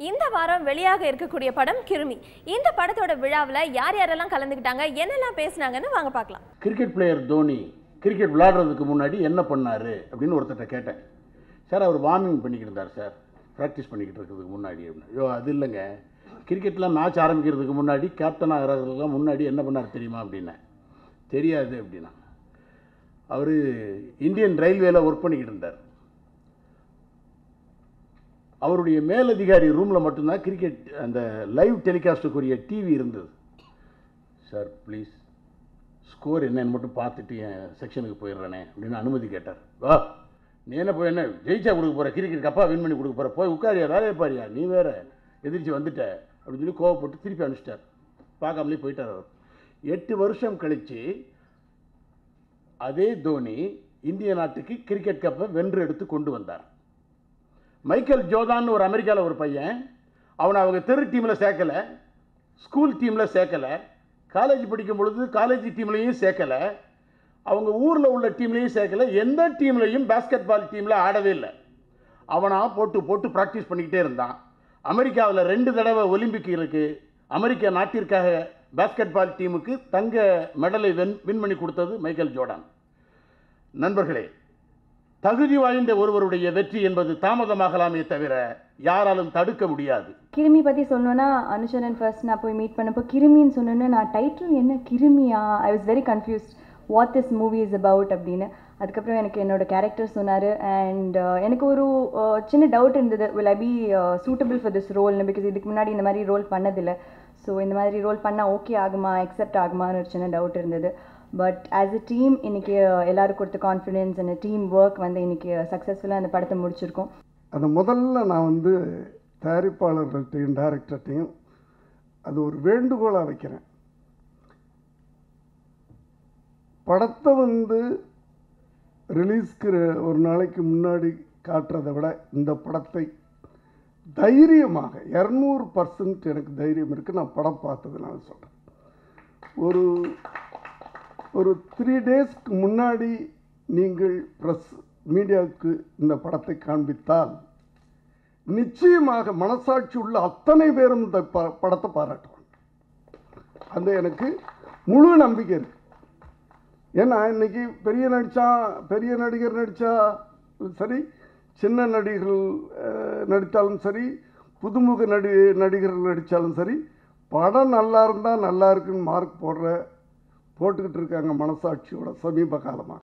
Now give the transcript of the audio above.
இந்த வாரம் வெளியாக இருக்கக்கூடிய படம் கிருமி இந்த படத்தோட விழாவில் யார் யாரெல்லாம் கலந்துக்கிட்டாங்க என்னெல்லாம் பேசுனாங்கன்னு வாங்க பார்க்கலாம் கிரிக்கெட் பிளேயர் தோனி கிரிக்கெட் விளையாடுறதுக்கு முன்னாடி என்ன பண்ணார் அப்படின்னு ஒருத்தர்கிட்ட கேட்டேன் சார் அவர் வார்மிங் பண்ணிக்கிட்டு இருந்தார் சார் ப்ராக்டிஸ் பண்ணிக்கிட்டு இருக்கிறதுக்கு முன்னாடி அப்படின்னு ஐயோ அது இல்லைங்க கிரிக்கெட்டில் மேட்ச் ஆரம்பிக்கிறதுக்கு முன்னாடி கேப்டன் ஆகிறதுக்கு முன்னாடி என்ன பண்ணார் தெரியுமா அப்படின்னேன் தெரியாது அப்படின்னா அவர் இந்தியன் ரயில்வேல ஒர்க் பண்ணிக்கிட்டு இருந்தார் அவருடைய மேலதிகாரி ரூமில் மட்டும்தான் கிரிக்கெட் அந்த லைவ் டெலிகாஸ்ட்டுக்குரிய டிவி இருந்தது சார் ப்ளீஸ் ஸ்கோர் என்னன்னு மட்டும் பார்த்துட்டு என் செக்ஷனுக்கு போயிடுறேனே அப்படின்னு அனுமதி கேட்டார் வா நீ என்ன போய் என்ன ஜெயிச்சா கொடுக்க போகிற கிரிக்கெட் கப்பா வின் பண்ணி கொடுக்க போகிற போய் உட்காரியா வேலையை பாரியா நீ வேற எதிர்த்து வந்துட்ட அப்படின்னு சொல்லி கோவப்பட்டு திருப்பி அனுப்பிச்சிட்டார் பார்க்காமலே போயிட்டார் அவர் எட்டு வருஷம் கழித்து அதே தோனி இந்திய நாட்டுக்கு கிரிக்கெட் கப்பை வென்று எடுத்து கொண்டு வந்தார் மைக்கேல் ஜோதான்னு ஒரு அமெரிக்காவில் ஒரு பையன் அவனை அவங்க தெரு டீமில் சேர்க்கலை ஸ்கூல் டீமில் சேர்க்கலை காலேஜ் படிக்கும் பொழுது காலேஜ் டீம்லையும் சேர்க்கலை அவங்க ஊரில் உள்ள டீம்லையும் சேர்க்கலை எந்த டீம்லையும் பாஸ்கெட் பால் டீமில் ஆடவே இல்லை அவனா போட்டு போட்டு ப்ராக்டிஸ் பண்ணிக்கிட்டே இருந்தான் அமெரிக்காவில் ரெண்டு தடவை ஒலிம்பிக் இருக்குது அமெரிக்க நாட்டிற்காக பாஸ்கெட் பால் டீமுக்கு தங்க மெடலை வென் வின் பண்ணி கொடுத்தது மைக்கேல் ஜோர்டான் நண்பர்களே தகுதி வாய்ந்த ஒருவருடைய வெற்றி என்பது தாமதமாகலாமே தவிர யாராலும் தடுக்க முடியாது கிருமி பற்றி சொல்லணும்னா அனுஷரன் ஃபர்ஸ்ட் நான் போய் மீட் பண்ணப்போ கிருமின்னு சொன்னோன்னே நான் டைட்டில் என்ன கிருமியா I was very confused what this movie is about அப்படின்னு அதுக்கப்புறம் எனக்கு என்னோட கேரக்டர் சொன்னார் அண்ட் எனக்கு ஒரு uh, சின்ன டவுட் இருந்தது will I be suitable for this ரோல்னு பிகாஸ் இதுக்கு முன்னாடி இந்த மாதிரி ரோல் பண்ணதில்லை ஸோ இந்த மாதிரி ரோல் பண்ணால் ஓகே ஆகுமா அக்செப்ட் ஆகுமான்னு ஒரு சின்ன டவுட் இருந்தது பட் ஆஸ் அ டீம் இன்னைக்கு எல்லாரும் கொடுத்த கான்ஃபிடென்ஸ் அண்ட் டீம் ஒர்க் வந்து இன்னைக்கு சக்ஸஸ்ஃபுல்லாக அந்த படத்தை முடிச்சிருக்கோம் அது முதல்ல நான் வந்து தயாரிப்பாளர்கள்ட்டையும் டைரக்டர்கிட்டையும் அது ஒரு வேண்டுகோளாக வைக்கிறேன் படத்தை வந்து ரிலீஸ்க்கு ஒரு நாளைக்கு முன்னாடி காட்டுறதை விட இந்த படத்தை தைரியமாக இரநூறு பர்சன்ட் எனக்கு தைரியம் இருக்குது நான் படம் பார்த்ததுனால சொல்கிறேன் ஒரு ஒரு த்ரீ டேஸ்க்கு முன்னாடி நீங்கள் ப்ரெஸ் மீடியாவுக்கு இந்த படத்தை காண்பித்தால் நிச்சயமாக மனசாட்சி உள்ள அத்தனை பேரும் இந்த ப படத்தை பாராட்டுவாங்க அந்த எனக்கு முழு நம்பிக்கை இருக்கு ஏன்னா இன்னைக்கு பெரிய நடிச்சா பெரிய நடிகர் நடித்தா சரி சின்ன நடிகர்கள் அஹ், நடித்தாலும் சரி புதுமுக நடி நடிகர்கள் நடித்தாலும் சரி படம் நல்லா இருந்தால் நல்லா இருக்குன்னு மார்க் போடுற போட்டுக்கிட்டு இருக்காங்க மனசாட்சியோட சமீப காலமாக